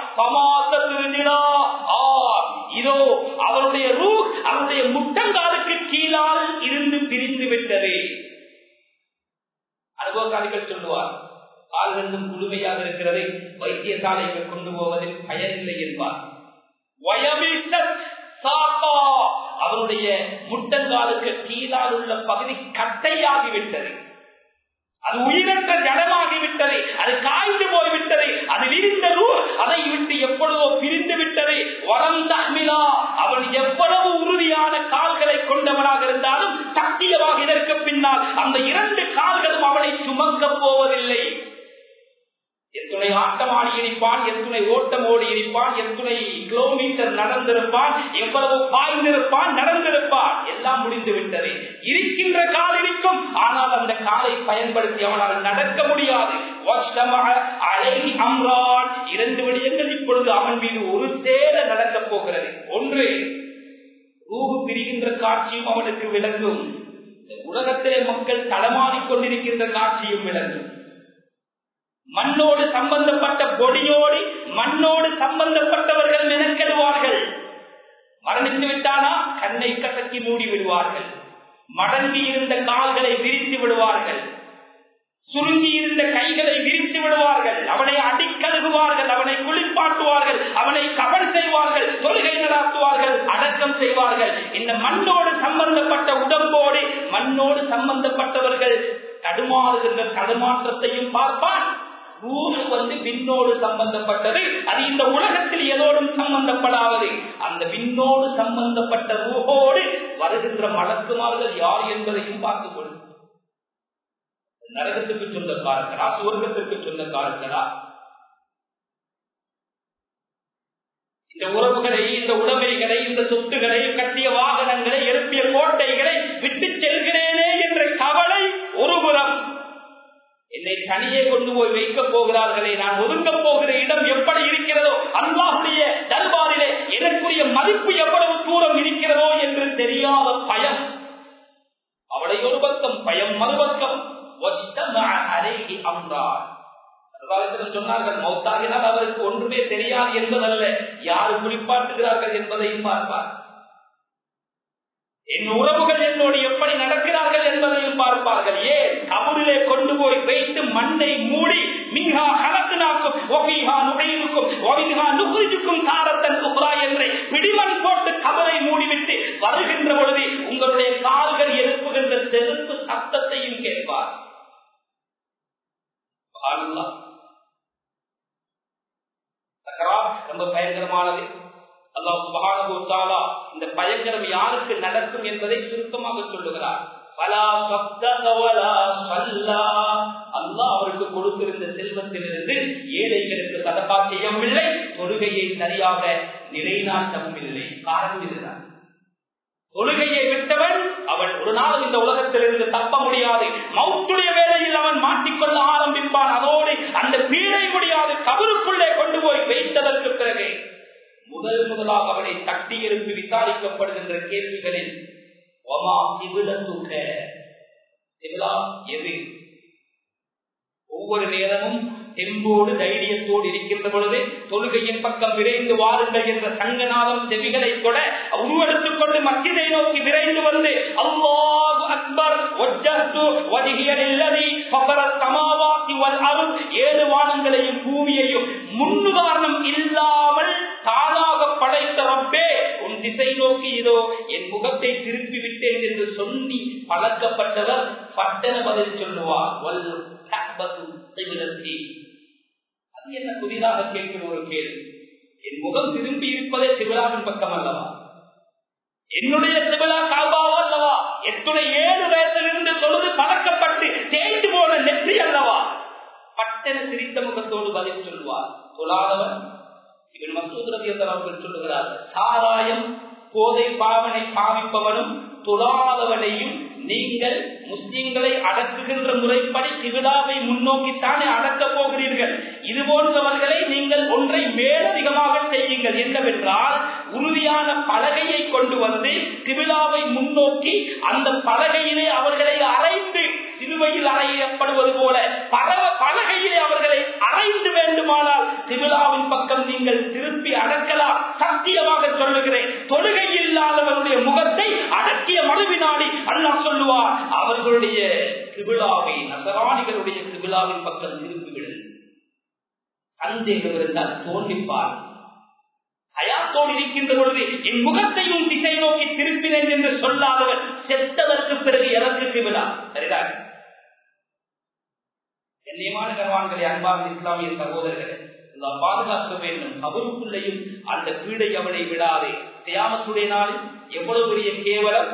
இதோ அவருடைய ரூ அவருடைய முட்டங்காலுக்கு கீழால் இருந்து பிரிந்து விட்டது அனுபவக்காரிகள் சொல்லுவார் கால் ரெண்டும் குழுமையாக இருக்கிறதை வைத்தியசாலைக்கு கொண்டு போவதில் பயனில்லை என்பார் அவருடைய முட்டங்காலுக்கு கீழால் உள்ள பகுதி கட்டையாகிவிட்டது அது உயிரற்ற ஜடமாகிவிட்டது அது காய்ந்து போய்விட்டது அது விரிந்தது அதை விட்டு எப்பொழுதோ பிரிந்து விட்டது வரம் தஹ்மிலா அவன் எவ்வளவு உறுதியான கால்களை கொண்டவனாக இருந்தாலும் சத்தியமாக இதற்கு பின்னால் அந்த இரண்டு கால்களும் அவனை சுமக்கப் போவதில்லை எத்துணை ஆட்டமாடி இருப்பான் எத்துணை ஓட்டம் ஓடி இருப்பான் எத்துணை கிலோமீட்டர் நடந்திருப்பான் எவ்வளவு பாய்ந்திருப்பான் நடந்திருப்பான் எல்லாம் முடிந்து விட்டது இருக்கின்ற கால் இருக்கும் ஆனால் அந்த காலை பயன்படுத்தி அவனால் நடக்க முடியாது அழகி அம்ரான் இரண்டு விடயங்கள் இப்பொழுது அவன் மீது ஒரு சேர நடக்கப் போகிறது ஒன்று ரூபு பிரிகின்ற காட்சியும் அவனுக்கு விளங்கும் உலகத்திலே மக்கள் தளமாறிக் கொண்டிருக்கின்ற காட்சியும் விளங்கும் மண்ணோடு சம்பந்தப்பட்ட பொடியோடு மண்ணோடு சம்பந்தப்பட்டவர்கள் மெனக்கெடுவார்கள் மரணித்து விட்டானா கண்ணை கசக்கி மூடி விடுவார்கள் மடங்கி இருந்த கால்களை விரித்து விடுவார்கள் சுருங்கி இருந்த கைகளை விரித்து விடுவார்கள் அவனை அடிக்கழுகுவார்கள் அவனை குளிப்பாட்டுவார்கள் அவனை கவல் செய்வார்கள் தொழுகை நடாத்துவார்கள் அடக்கம் செய்வார்கள் இந்த மண்ணோடு சம்பந்தப்பட்ட உடம்போடு மண்ணோடு சம்பந்தப்பட்டவர்கள் தடுமாறுகின்ற தடுமாற்றத்தையும் பார்ப்பான் ரூஹ் வந்து விண்ணோடு சம்பந்தப்பட்டது அது இந்த உலகத்தில் எதோடும் சம்பந்தப்படாதது அந்த விண்ணோடு சம்பந்தப்பட்ட ரூஹோடு வருகின்ற மலக்குமார்கள் யார் என்பதையும் பார்த்துக் கொள்ளும் நரகத்துக்கு சொந்தக்காரர்களா சுவர்க்கத்திற்கு சொந்தக்காரர்களா இந்த உறவுகளை இந்த உடைமைகளை இந்த சொத்துக்களை கட்டிய வாகனங்களை எழுப்பிய கோட்டைகளை விட்டு செல்கிறேனே என்ற கவலை ஒருபுறம் என்னை தனியே கொண்டு போய் வைக்கப் போகிறார்களே நான் ஒதுங்கப் போகிற இடம் எப்படி இருக்கிறதோ அல்லாஹுடைய தர்பாரிலே எனக்குரிய மதிப்பு எவ்வளவு தூரம் இருக்கிறதோ என்று தெரியாத பயம் அவளை ஒரு பக்கம் பயம் மறுபக்கம் சொன்னார்கள் மௌத்தாகினால் அவருக்கு ஒன்றுமே தெரியாது என்பதல்ல யாரு குளிப்பாட்டுகிறார்கள் என்பதையும் பார்ப்பார் என் உறவுகள் என்னோடு எப்படி நடக்கிறார்கள் என்பதையும் பார்ப்பார்கள் ஏன் கபூரிலே கொண்டு போய் வைத்து மண்ணை மூடி மின்ஹா கலத்தினாக்கும் ஒபிஹா நுழைவுக்கும் ஒபிஹா நுகுரிஜுக்கும் தாரத்தன் குப்ரா என்று பிடிமண் போட்டு கபரை மூடிவிட்டு வருகின்ற பொழுது உங்களுடைய கால்கள் எழுப்புகின்ற செருப்பு சத்தத்தையும் கேட்பார் ரொம்ப பயங்கரமானது அல்லாஹ் இந்த பயங்கரம் யாருக்கு நடக்கும் என்பதை சுருக்கமாக சொல்லுகிறார் அல்லாஹ் அவருக்கு கொடுத்திருந்த செல்வத்திலிருந்து ஏழைகளுக்கு சதப்பா செய்யவில்லை தொழுகையை சரியாக நிலைநாட்டவும் இல்லை காரணம் இதுதான் தொழுகையை விட்டவன் அவன் ஒரு நாள் இந்த உலகத்திலிருந்து தப்ப முடியாது மௌத்துடைய வேலையில் அவன் மாட்டிக்கொள்ள ஆரம்பிப்பான் அதோடு அந்த பீடை முடியாது கபருக்குள்ளே கொண்டு போய் வைத்ததற்கு பிறகு முதல் முதலாக அவனை தட்டி எழுப்பி விசாரிக்கப்படுகின்ற கேள்விகளில் ஒமா திவிழத்துக்க எது ஒவ்வொரு நேரமும் தெம்போடு தைரியத்தோடு இருக்கின்ற பொழுது தொழுகையின் பக்கம் விரைந்து வாருங்கள் என்ற சங்கநாதம் செவிகளை கூட உருவெடுத்துக் கொண்டு மத்தியை நோக்கி விரைந்து வந்து அல்லாஹு அக்பர் ஏழு வானங்களையும் பூமியையும் முன்னுதாரணம் இல்லாமல் தானாக படைத்த ரப்பே உன் திசை நோக்கி இதோ என் முகத்தை திருப்பி விட்டேன் என்று சொல்லி பழக்கப்பட்டவர் பட்டன பதில் சொல்லுவார் அது என்ன புதிதாக கேட்கிற ஒரு கேள்வி என் முகம் திரும்பி இருப்பதே சிவலாவின் பக்கம் அல்லவா என்னுடைய சிவலா காபாவோ அல்லவா எத்துணை ஏழு வயசிலிருந்து சொல்வது பழக்கப்பட்டு தேய்ந்து போன நெற்றி அல்லவா பட்டன சிரித்த முகத்தோடு பதில் சொல்லுவார் சொல்லாதவன் இவன் மசூத் ரவி அவர்கள் சொல்லுகிறார் சாராயம் போதை பாவனை பாவிப்பவனும் தொழாதவனையும் நீங்கள் முஸ்லிம்களை அடக்குகின்ற முறைப்படி கிவிடாவை முன்னோக்கித்தானே அடக்கப் போகிறீர்கள் இது போன்றவர்களை நீங்கள் ஒன்றை மேலதிகமாக செய்யுங்கள் என்னவென்றால் உறுதியான பலகையை கொண்டு வந்து கிபிலாவை முன்னோக்கி அந்த பலகையிலே அவர்களை அரைந்து சிலுவையில் அறையப்படுவது போல பலவ பலகையிலே அவர்களை அரைந்து வேண்டுமானால் திமிழாவின் பக்கம் நீங்கள் திருப்பி அடக்கலாம் சத்தியமாக சொல்லுகிறேன் தொழுகை இல்லாதவருடைய முகத்தை அடக்கிய மனுவினாடி அல்லாஹ் சொல்லுவார் அவர்களுடைய திமிழாவை நசராணிகளுடைய திமிழாவின் பக்கம் திருப்பிவிடு சந்தேகம் இருந்தால் தோன்றிப்பார் அயாத்தோடு இருக்கின்ற பொழுது என் முகத்தையும் திசை நோக்கி திருப்பினேன் என்று சொல்லாதவர் செத்ததற்கு பிறகு எதற்கு திமிழா சரிதான் கண்ணியமான கர்வான்களே அன்பான இஸ்லாமிய சகோதரர்களே பாதுகாக்க வேண்டும் அவருக்குள்ளேயும் அந்த பீடை அவனை விடாதே தியாமத்துடைய நாளில் எவ்வளவு பெரிய கேவலம்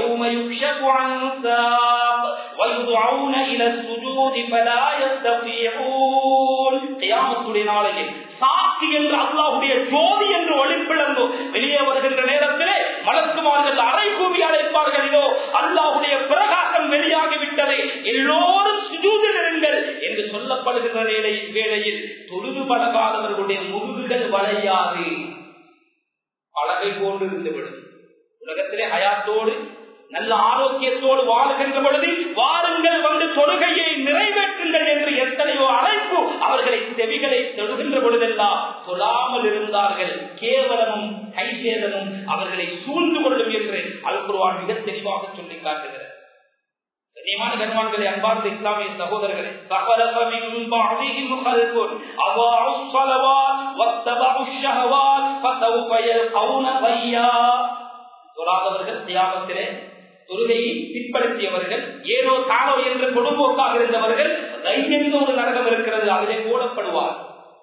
சாட்சி என்று அல்லாவுடைய ஜோதி என்று ஒளிப்பிழந்து வெளியே வருகின்ற நேரத்திலே மலக்குமார்கள் அரை கூவி அழைப்பார்கள் இதோ அல்லாவுடைய பிரகாசம் வெளியாகிவிட்டது எல்லோரும் சுஜூதில் இருங்கள் என்று சொல்லப்படுகின்ற வேளையில் தொழுது பழகாதவர்களுடைய முதுகுகள் வளையாது பலகை போன்று இருந்துவிடும் உலகத்திலே ஹயாத்தோடு நல்ல ஆரோக்கியத்தோடு வாழுகின்ற பொழுது வாருங்கள் வந்து தொழுகையை நிறைவேற்றுங்கள் என்று எத்தனையோ அழைப்பு அவர் பொழுதெல்லாம் சொல்லாமல் இருந்தார்கள் கேவலமும் கைசேதமும் அவர்களை சூழ்ந்து கொள்ளும் என்று அல்குருவான் மிக தெளிவாக சொல்லி காட்டுகிறது கண்ணியமான கண்மான்களை அன்பார்ந்த இஸ்லாமிய சகோதரர்களே فَخَلَفَ مِن بَعْدِهِمْ خَلْفٌ أَضَاعُوا الصَّلَوَاتِ وَاتَّبَعُوا الشَّهَوَاتِ فَسَوْفَ يَلْقَوْنَ غَيًّا தொழாதவர்கள் தியாகத்திலே தொழுகையை பிற்படுத்தியவர்கள் ஏனோ தானோ என்று கொடும்போக்காக இருந்தவர்கள் என்ற ஒரு நரகம் இருக்கிறது அதிலே போடப்படுவார்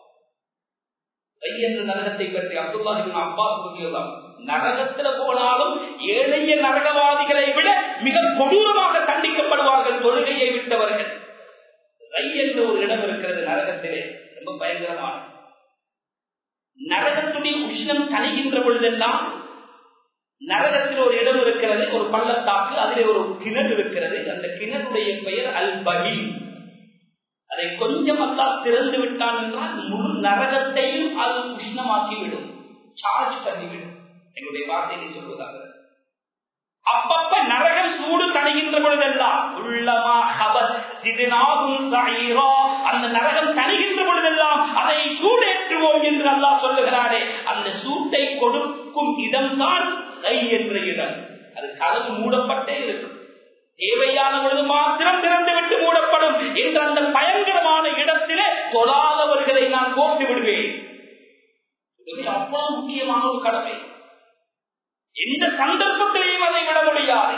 என்ற நரகத்தை பற்றி அப்துல்லா அப்பா சொல்லியதான் நரகத்துல போனாலும் ஏழைய நரகவாதிகளை விட மிக கொடூரமாக தண்டிக்கப்படுவார்கள் தொழுகையை விட்டவர்கள் ரை என்ற ஒரு இடம் இருக்கிறது நரகத்திலே ரொம்ப பயங்கரமான நரகத்துடைய உஷ்ணம் தணிகின்ற பொழுதெல்லாம் நரகத்தில் ஒரு இடம் இருக்கிறது ஒரு பள்ளத்தாக்கு அதிலே ஒரு கிணறு இருக்கிறது அந்த கிணறுடைய பெயர் அல் பகி அதை கொஞ்சம் அல்லா திறந்து விட்டான் என்றால் முழு நரகத்தையும் அது உஷ்ணமாக்கிவிடும் சார்ஜ் பண்ணிவிடும் என்னுடைய வார்த்தையை சொல்வதாக அப்பப்ப நரகம் சூடு தணிகின்ற பொழுதெல்லாம் உள்ளமா ஹபஸ் சிதனாகும் சாயிரா அந்த நரகம் தணிகின்ற பொழுதெல்லாம் அதை சூடேற்றுவோம் என்று அல்லாஹ் சொல்லுகிறாரே அந்த சூட்டை கொடுக்கும் இடம்தான் கை என்ற இடம் அது கதவு மூடப்பட்டே இருக்கும் தேவையான பொழுது மாத்திரம் திறந்து விட்டு மூடப்படும் என்ற அந்த பயங்கரமான இடத்திலே தொழாதவர்களை நான் போட்டு விடுவேன் அவ்வளவு முக்கியமான ஒரு கடமை எந்த சந்தர்ப்பத்திலையும் அதை விட முடியாது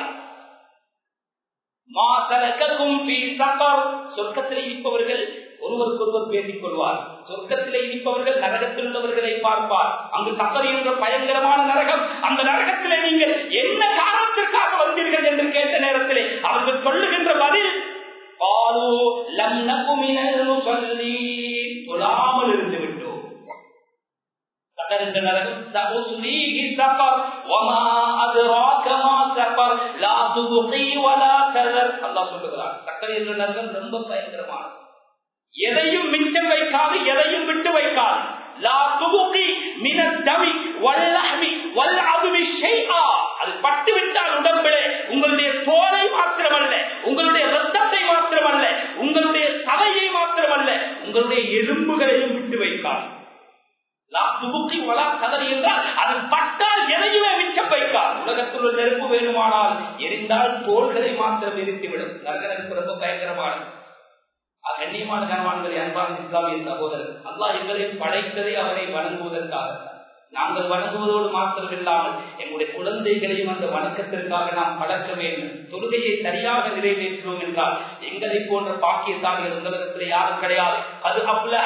சொர்க்கத்தில் இருப்பவர்கள் ஒருவருக்கொருவர் பேசிக் கொள்வார் சொர்க்கத்திலே இருப்பவர்கள் நரகத்தில் உள்ளவர்களை பார்ப்பார் அங்கு சக்கர் என்ற பயங்கரமான நரகம் அந்த நரகத்திலே நீங்கள் என்ன காரணத்திற்காக வந்தீர்கள் என்று கேட்ட நேரத்திலே அவர்கள் சொல்லுகின்ற பதில் பாலோ லம் நகுமினல் சொல்லி தொழாமல் இருந்து விட்டோம் سقر النرق سأصليه سقر وما أدراك ما سقر لا تبقي ولا تذر الله சொல்லுகிறார் சக்கரை என்ற நரகம் ரொம்ப பயங்கரமானது எதையும் மிச்சம் வைக்காது எதையும் விட்டு வைக்காது லா துபுகி மின தவி வல்லஹமி வல் அதுவி ஷைஆ அது பட்டு விட்டால் உடம்பிலே உங்களுடைய தோலை மாத்திரமல்ல உங்களுடைய ரத்தத்தை மாத்திரமல்ல உங்களுடைய சதையை மாத்திரமல்ல உங்களுடைய எலும்புகளையும் விட்டு வைக்காது துபுக்கி வளா கதறி என்றால் அது பட்டால் எதையுமே மிச்சம் வைக்காது உலகத்தில் உள்ள நெருப்பு வேணுமானால் எரிந்தால் தோள்களை மாத்திரம் எரித்துவிடும் நரகனுக்கு ரொம்ப பயங்கரமானது கண்ணியமான கனவான்களை அன்பான இஸ்லாமிய சகோதரர் அல்லாஹ் எங்களை படைத்ததை அவரை வணங்குவதற்காக நாங்கள் வணங்குவதோடு மாத்திரம் இல்லாமல் எங்களுடைய குழந்தைகளையும் அந்த வணக்கத்திற்காக நாம் பழக்க வேண்டும் தொழுகையை சரியாக நிறைவேற்றுவோம் என்றால் எங்களை போன்ற பாக்கியசாலிகள் உலகத்தில் யாரும் கிடையாது அது அப்ல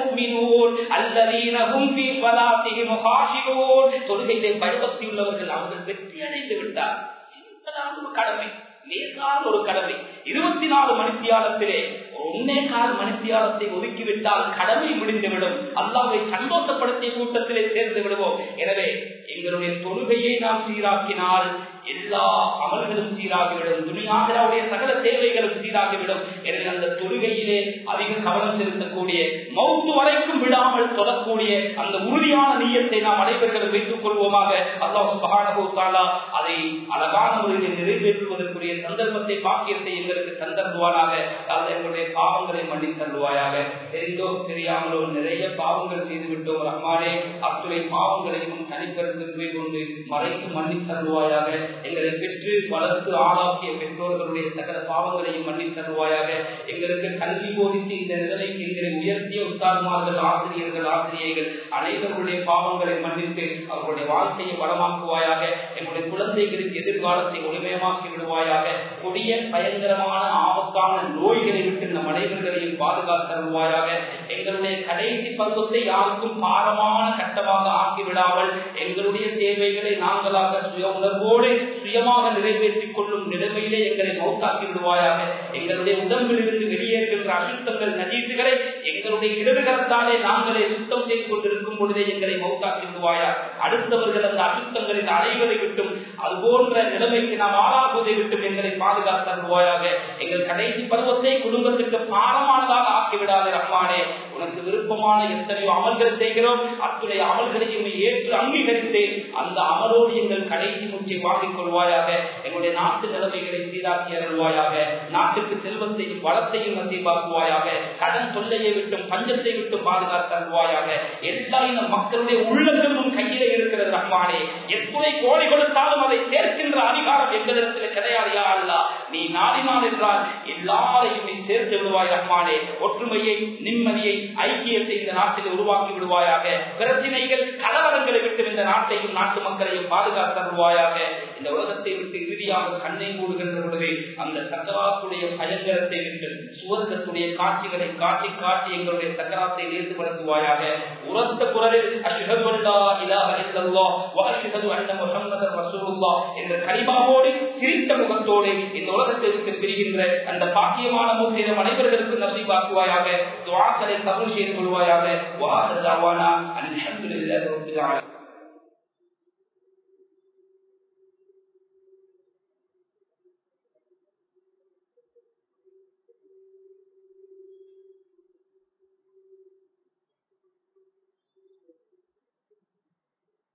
அல்லதீனகும் தொழுகையிலே பருவத்தில் உள்ளவர்கள் அவர்கள் வெற்றி அடைந்து விட்டார் கடமை லேசான ஒரு கடமை இருபத்தி நாலு மணித்தியாலத்திலே ஒன்னே கால் மணித்தியாலத்தை ஒதுக்கிவிட்டால் கடமை முடிந்துவிடும் அல்லாவை சந்தோஷப்படுத்திய கூட்டத்திலே சேர்ந்து விடுவோம் எனவே எங்களுடைய தொழுகையை நாம் சீராக்கினால் எல்லா அமல்களும் சீராகிவிடும் துணியாகவுடைய சகல தேவைகளும் சீராகிவிடும் எனவே அந்த தொழுகையிலே அதிக கவனம் செலுத்தக்கூடிய மௌத்து வரைக்கும் விடாமல் தொடரக்கூடிய அந்த உறுதியான நீயத்தை நாம் அனைவர்களும் வைத்துக் கொள்வோமாக அல்லாஹ் அதை அழகான முறையில் நிறைவேற்றுவதற்குரிய சந்தர்ப்பத்தை பாக்கியத்தை எங்களுக்கு தந்தருவானாக எங்களுடைய பாவங்களை மன்னி தருவாயாக தெரிந்தோ தெரியாமலோ நிறைய பாவங்கள் செய்து விட்டோம் ரஹ்மானே அத்துறை பாவங்களையும் தனிப்பெருந்திருமை கொண்டு மறைத்து மன்னி தருவாயாக எங்களை பெற்று வளர்த்து ஆளாக்கிய பெற்றோர்களுடைய சகல பாவங்களையும் மன்னி தருவாயாக எங்களுக்கு கல்வி போதித்து இந்த நிலைக்கு எங்களை உயர்த்திய உத்தாரமார்கள் ஆசிரியர்கள் ஆசிரியர்கள் அனைவருடைய பாவங்களை மன்னித்து அவர்களுடைய வாழ்க்கையை வளமாக்குவாயாக எங்களுடைய குழந்தைகளுக்கு எதிர்காலத்தை ஒளிமயமாக்கி விடுவாயாக கொடிய பயங்கரமான ஆபத்தான நோய்களை விட்டு நம் அனைவர்களையும் பாதுகாத்தருவாயாக எங்களுடைய கடைசி பருவத்தை யாருக்கும் பாரமான கட்டமாக ஆக்கிவிடாமல் எங்களுடைய தேவைகளை நாங்களாக சுய உணர்வோடு சுயமாக நிறைவேற்றிக் கொள்ளும் நிலைமையிலே எங்களை மௌத்தாக்கி விடுவாயாக எங்களுடைய உடம்பிலிருந்து வெளியேறுகின்ற அசுத்தங்கள் நஜீசுகளை எங்களுடைய இடதுகரத்தாலே நாங்களே சுத்தம் செய்து கொண்டிருக்கும் பொழுதே எங்களை மௌத்தாக்கி விடுவாயா அடுத்தவர்கள் அந்த அசுத்தங்களின் அலைகளை விட்டும் அது போன்ற நிலைமைக்கு நாம் ஆளாகுவதை விட்டும் எங்களை பாதுகாத்தருவாயாக எங்கள் கடைசி பருவத்தை குடும்பத்துக்கு பாரமானதாக ஆக்கிவிடாத ரஹ்மானே உனக்கு விருப்பமான எத்தனையோ அமல்கள் செய்கிறோம் அத்துடைய அமல்களையும் ஏற்று அங்கீகரித்து அந்த அமலோடு எங்கள் கடைசி முச்சை வாங்கி ஆக்கிக் கொள்வாயாக எங்களுடைய நாட்டு நிலைமைகளை சீராக்கி அருள்வாயாக நாட்டுக்கு செல்வத்தையும் வளத்தையும் நசீபாக்குவாயாக கடன் தொல்லையை விட்டும் பஞ்சத்தை விட்டும் பாதுகாத்து அருள்வாயாக எல்லா இன மக்களுடைய உள்ளங்களும் கையிலே இருக்கிறது ரஹ்மானே எத்துணை கோடி கொடுத்தாலும் அதை சேர்க்கின்ற அதிகாரம் எங்களிடத்தில் கிடையாது யா அல்லா நீ நாடினான் என்றால் எல்லாரையும் நீ சேர்த்து விடுவாய் ரஹ்மானே ஒற்றுமையை நிம்மதியை ஐக்கியத்தை இந்த நாட்டில் உருவாக்கி விடுவாயாக பிரச்சனைகள் கலவரங்களை விட்டு இந்த நாட்டையும் நாட்டு மக்களையும் பாதுகாத்து தருவாயாக இந்த உலகத்தை விட்டு இறுதியாக கண்ணை மூடுகின்ற பொழுது அந்த சக்கராத்துடைய பயங்கரத்தை விட்டு சுவர்க்கத்துடைய காட்சிகளை காட்டி காட்டி எங்களுடைய சக்கராத்தை நேர்த்துப்படுத்துவாயாக உரத்த குரலில் அஷ்ஹது அல்லா இலாஹ இல்லல்லாஹ் வ அஷ்ஹது அன்ன முஹம்மதர் ரசூலுல்லாஹ் என்ற கலிமாவோடு சிரித்த முகத்தோடு இந்த உலகத்தை விட்டு பிரிகின்ற அந்த பாக்கியமான மூசியம் அனைவர்களுக்கும் நசீபாக்குவாயாக துஆக்களை கபூல் செய்து கொள்வாயாக வாஹர் தவானா அல்ஹம்துலில்லாஹி ரப்பில் ஆலமீன்